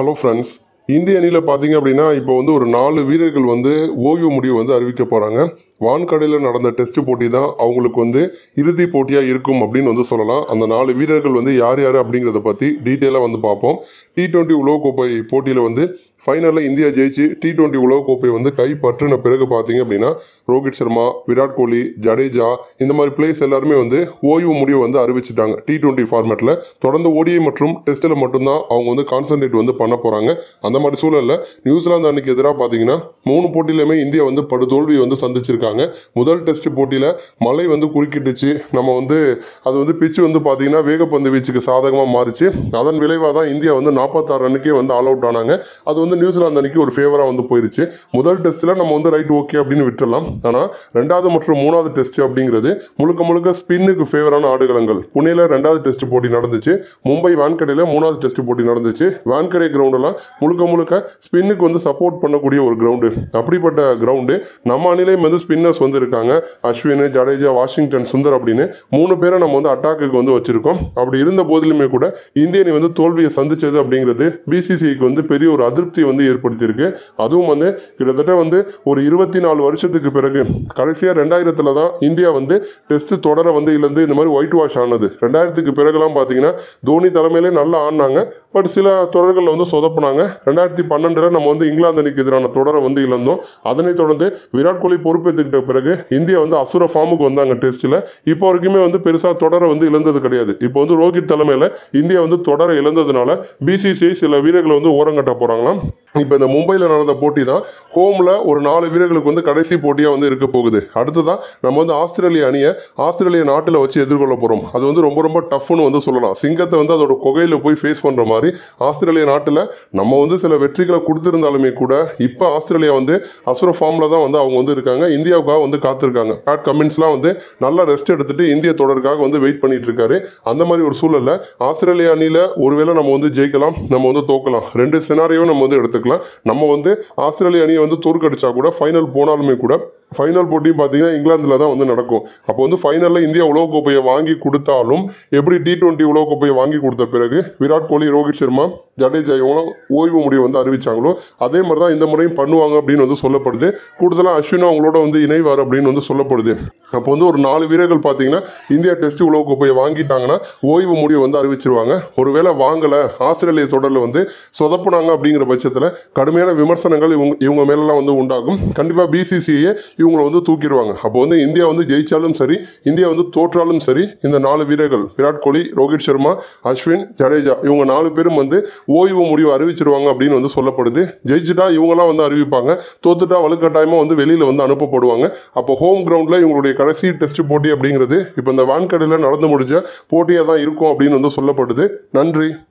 hello friends இந்திய அணியில் பார்த்தீங்க அப்படின்னா இப்போ வந்து ஒரு நாலு வீரர்கள் வந்து ஓய்வு முடிவு வந்து அறிவிக்க போகிறாங்க வான்கடையில் நடந்த டெஸ்ட் போட்டி தான் அவங்களுக்கு வந்து இறுதி போட்டியாக இருக்கும் அப்படின்னு வந்து சொல்லலாம் அந்த நாலு வீரர்கள் வந்து யார் யார் அப்படிங்கிறத பற்றி டீட்டெயிலாக வந்து பார்ப்போம் டி டுவெண்ட்டி உலகக்கோப்பை போட்டியில் வந்து ஃபைனலில் இந்தியா ஜெயிச்சு டி டுவெண்ட்டி உலகக்கோப்பை வந்து கைப்பற்றின பிறகு பார்த்தீங்க அப்படின்னா ரோஹித் சர்மா விராட் கோலி ஜடேஜா இந்த மாதிரி பிளேயர்ஸ் எல்லாருமே வந்து ஓய்வு முடிவு வந்து அறிவிச்சிட்டாங்க டி டுவெண்ட்டி ஃபார்மேட்டில் தொடர்ந்து ஓடிஐ மற்றும் டெஸ்ட்டில் மட்டும்தான் அவங்க வந்து கான்சன்ட்ரேட் வந்து பண்ண போகிறாங்க அந்த மாதிரி சூழலில் நியூசிலாந்து அன்னைக்கு எதிராக பார்த்தீங்கன்னா மூணு போட்டியிலுமே இந்தியா வந்து படுதோல்வி வந்து சந்திச்சிருக்காங்க முதல் டெஸ்ட் போட்டியில் மழை வந்து குறுக்கிட்டுச்சு நம்ம வந்து அது வந்து பிச்சு வந்து பார்த்தீங்கன்னா வேகப்பந்து வீச்சுக்கு சாதகமாக மாறிச்சு அதன் விளைவாக தான் இந்தியா வந்து நாற்பத்தாறு ரன்னுக்கே வந்து ஆல் அவுட் ஆனாங்க அது வந்து நியூசிலாந்து அன்னைக்கு ஒரு ஃபேவராக வந்து போயிருச்சு முதல் டெஸ்ட்டில் நம்ம வந்து ரைட் ஓகே அப்படின்னு விட்டுறலாம் ஆனால் ரெண்டாவது மற்றும் மூணாவது டெஸ்ட் அப்படிங்கிறது முழுக்க முழுக்க ஸ்பின்னுக்கு ஃபேவரான ஆடுகளங்கள் புனேல ரெண்டாவது டெஸ்ட் போட்டி நடந்துச்சு மும்பை வான்கடையில் மூணாவது டெஸ்ட் போட்டி நடந்துச்சு வான்கடை கிரவுண்டெல்லாம் முழுக்க முழுக்க ஸ்பின்னுக்கு வந்து சப்போர்ட் பண்ணக்கூடிய ஒரு கிரவுண்டு அப்படிப்பட்ட கிரவுண்டு நம்ம அணிலையும் வந்து ஸ்பின்னர்ஸ் வந்து இருக்காங்க அஸ்வின் ஜடேஜா வாஷிங்டன் சுந்தர் அப்படின்னு மூணு பேரை நம்ம வந்து அட்டாக்குக்கு வந்து வச்சிருக்கோம் அப்படி இருந்த போதிலுமே கூட இந்திய அணி வந்து தோல்வியை சந்திச்சது அப்படிங்கிறது பிசிசிஐக்கு வந்து பெரிய ஒரு அதிருப்தியை வந்து ஏற்படுத்தியிருக்கு அதுவும் வந்து கிட்டத்தட்ட வந்து ஒரு இருபத்தி நாலு வருஷத்துக்கு பிறகு கடைசியாக ரெண்டாயிரத்தில் தான் இந்தியா வந்து டெஸ்ட் தொடரை வந்து இழந்து இந்த மாதிரி ஒயிட் வாஷ் ஆனது ரெண்டாயிரத்துக்கு பிறகுலாம் பார்த்தீங்கன்னா தோனி தலைமையிலே நல்லா ஆடினாங்க பட் சில தொடர்களில் வந்து சொதப்புனாங்க ரெண்டாயிரத்தி பன்னெண்டில் நம்ம வந்து இங்கிலாந்து அணிக்கு எதிரான தொடரை வந்து இழந்தோம் அதனைத் தொடர்ந்து விராட் கோலி பொறுப்பேற்றுக்கிட்ட பிறகு இந்தியா வந்து அசுர ஃபார்முக்கு வந்தாங்க டெஸ்ட்டில் இப்போ வரைக்குமே வந்து பெருசாக தொடரை வந்து இழந்தது கிடையாது இப்போ வந்து ரோஹித் தலைமையில் இந்தியா வந்து தொடரை இழந்ததுனால பிசிசிஐ சில வீரர்களை வந்து ஓரங்கட்ட போகிறாங்களாம் இப்போ இந்த மும்பையில் நடந்த போட்டி தான் ஹோமில் ஒரு நாலு வீரர்களுக்கு வந்து கடைசி போட்டியாக வந்து இருக்க போகுது அடுத்ததான் நம்ம வந்து ஆஸ்திரேலிய அணியை ஆஸ்திரேலிய நாட்டில் வச்சு எதிர்கொள்ள போகிறோம் அது வந்து ரொம்ப ரொம்ப டஃப்னு வந்து சொல்லலாம் சிங்கத்தை வந்து அதோட குகையில் போய் ஃபேஸ் பண்ணுற மாதிரி ஆஸ்திரேலிய நாட்டில் நம்ம வந்து சில வெற்றிகளை கொடுத்துருந்தாலுமே கூட இப்போ ஆஸ்திரேலியா வந்து அசுர ஃபார்மில் தான் வந்து அவங்க வந்து இருக்காங்க இந்தியாவுக்காக வந்து காத்திருக்காங்க பேட் கமின்ஸ்லாம் வந்து நல்லா ரெஸ்ட் எடுத்துட்டு இந்திய தொடருக்காக வந்து வெயிட் பண்ணிட்டு இருக்காரு அந்த மாதிரி ஒரு சூழலில் ஆஸ்திரேலியா அணியில் ஒருவேளை நம்ம வந்து ஜெயிக்கலாம் நம்ம வந்து தோக்கலாம் ரெண்டு சினாரியோ நம்ம வந்து எடுத்துக்கலாம் நம்ம வந்து ஆஸ்திரேலிய அணியை வந்து தோற்கடிச்சா கூட ஃபைனல் போனாலுமே கூட ஃபைனல் போட்டியும் பார்த்தீங்கன்னா இங்கிலாந்தில் தான் வந்து நடக்கும் அப்போ வந்து ஃபைனலில் இந்தியா உலகக்கோப்பையை வாங்கி கொடுத்தாலும் எப்படி டி டுவெண்ட்டி உலகக்கோப்பையை வாங்கி கொடுத்த பிறகு விராட் கோலி ரோஹித் சர்மா ஜடேஜா இவங்களும் ஓய்வு முடிவு வந்து அறிவிச்சாங்களோ அதே மாதிரி தான் இந்த முறையும் பண்ணுவாங்க அப்படின்னு வந்து சொல்லப்படுது கூடுதலாக அஸ்வினும் அவங்களோட வந்து இணைவார் அப்படின்னு வந்து சொல்லப்படுது அப்போ வந்து ஒரு நாலு வீரர்கள் பார்த்தீங்கன்னா இந்தியா டெஸ்ட் உலகக்கோப்பையை வாங்கிட்டாங்கன்னா ஓய்வு முடிவு வந்து அறிவிச்சிருவாங்க ஒருவேளை வாங்கலை ஆஸ்திரேலிய தொடரில் வந்து சொதப்புனாங்க அப்படிங்கிற பட்சத்தில் கடுமையான விமர்சனங்கள் இவங்க இவங்க மேலெல்லாம் வந்து உண்டாகும் கண்டிப்பாக பிசிசிஐயே இவங்களை வந்து தூக்கிடுவாங்க அப்போ வந்து இந்தியா வந்து ஜெயிச்சாலும் சரி இந்தியா வந்து தோற்றாலும் சரி இந்த நாலு வீரர்கள் விராட் கோலி ரோஹித் சர்மா அஸ்வின் ஜடேஜா இவங்க நாலு பேரும் வந்து ஓய்வு முடிவு அறிவிச்சிருவாங்க அப்படின்னு வந்து சொல்லப்படுது ஜெயிச்சுட்டா இவங்கெல்லாம் வந்து அறிவிப்பாங்க தோத்துட்டா வலுக்கட்டாயமாக வந்து வெளியில் வந்து அனுப்பப்படுவாங்க அப்போ ஹோம் கிரவுண்டில் இவங்களுடைய கடைசி டெஸ்ட் போட்டி அப்படிங்கிறது இப்போ இந்த வான்கடையில் நடந்து முடிஞ்ச போட்டியாக தான் இருக்கும் அப்படின்னு வந்து சொல்லப்படுது நன்றி